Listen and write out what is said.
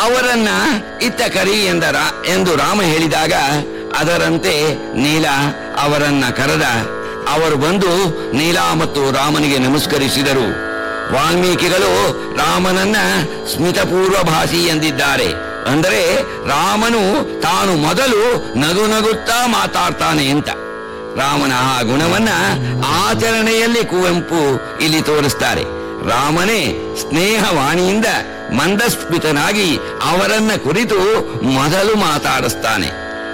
ಅವರನ್ನ ಇತ್ತ ಕರಿ ಎಂದರ ಎಂದು ರಾಮ ಹೇಳಿದಾಗ ಅದರಂತೆ ನೀಲ ಅವರನ್ನ ಕರೆದ ಅವರು ಬಂದು ನೀಲ ಮತ್ತು ರಾಮನಿಗೆ ನಮಸ್ಕರಿಸಿದರು ವಾಲ್ಮೀಕಿಗಳು ರಾಮನನ್ನ ಸ್ಮಿತಪೂರ್ವ ಭಾಷಿ ಎಂದಿದ್ದಾರೆ ಅಂದರೆ ರಾಮನು ತಾನು ಮೊದಲು ನಗು ನಗುತ್ತಾ ಮಾತಾಡ್ತಾನೆ ಅಂತ ರಾಮನ ಆ ಗುಣವನ್ನ ಆಚರಣೆಯಲ್ಲಿ ಕುವೆಂಪು ಇಲ್ಲಿ ತೋರಿಸ್ತಾರೆ ರಾಮನೇ ಸ್ನೇಹವಾಣಿಯಿಂದ ಮಂದಸ್ಮಿತನಾಗಿ ಅವರನ್ನ ಕುರಿತು ಮೊದಲು ಮಾತಾಡಿಸ್ತಾನೆ